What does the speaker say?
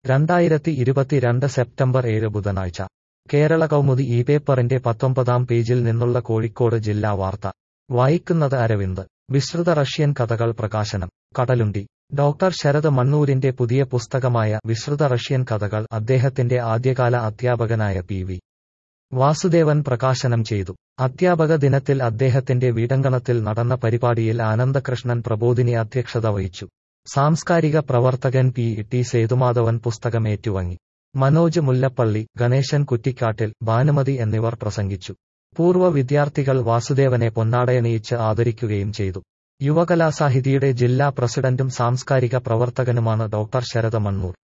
രണ്ടായിരത്തി ഇരുപത്തിരണ്ട് സെപ്റ്റംബർ ഏഴ് ബുധനാഴ്ച കേരള കൗമുദി ഈ പേപ്പറിന്റെ പത്തൊമ്പതാം പേജിൽ നിന്നുള്ള കോഴിക്കോട് ജില്ലാ വാർത്ത വായിക്കുന്നത് അരവിന്ദ് വിശ്രുത റഷ്യൻ കഥകൾ പ്രകാശനം കടലുണ്ടി ഡോക്ടർ ശരത് മണ്ണൂരിന്റെ പുതിയ പുസ്തകമായ വിശ്രുത റഷ്യൻ കഥകൾ അദ്ദേഹത്തിന്റെ ആദ്യകാല അധ്യാപകനായ പി വി വാസുദേവൻ പ്രകാശനം ചെയ്തു അധ്യാപക ദിനത്തിൽ അദ്ദേഹത്തിന്റെ വീടങ്കണത്തിൽ നടന്ന പരിപാടിയിൽ ആനന്ദകൃഷ്ണൻ പ്രബോധിനി അധ്യക്ഷത വഹിച്ചു സാംസ്കാരിക പ്രവർത്തകൻ പി ടി സേതുമാധവൻ പുസ്തകം ഏറ്റുവാങ്ങി മനോജ് മുല്ലപ്പള്ളി ഗണേശൻ കുറ്റിക്കാട്ടിൽ ഭാനുമതി എന്നിവർ പ്രസംഗിച്ചു പൂർവ്വ വിദ്യാർത്ഥികൾ വാസുദേവനെ പൊന്നാടയണിയിച്ച് ആദരിക്കുകയും ചെയ്തു യുവകലാസാഹിതിയുടെ ജില്ലാ പ്രസിഡന്റും സാംസ്കാരിക പ്രവർത്തകനുമാണ് ഡോക്ടർ ശരത് മണ്ണൂർ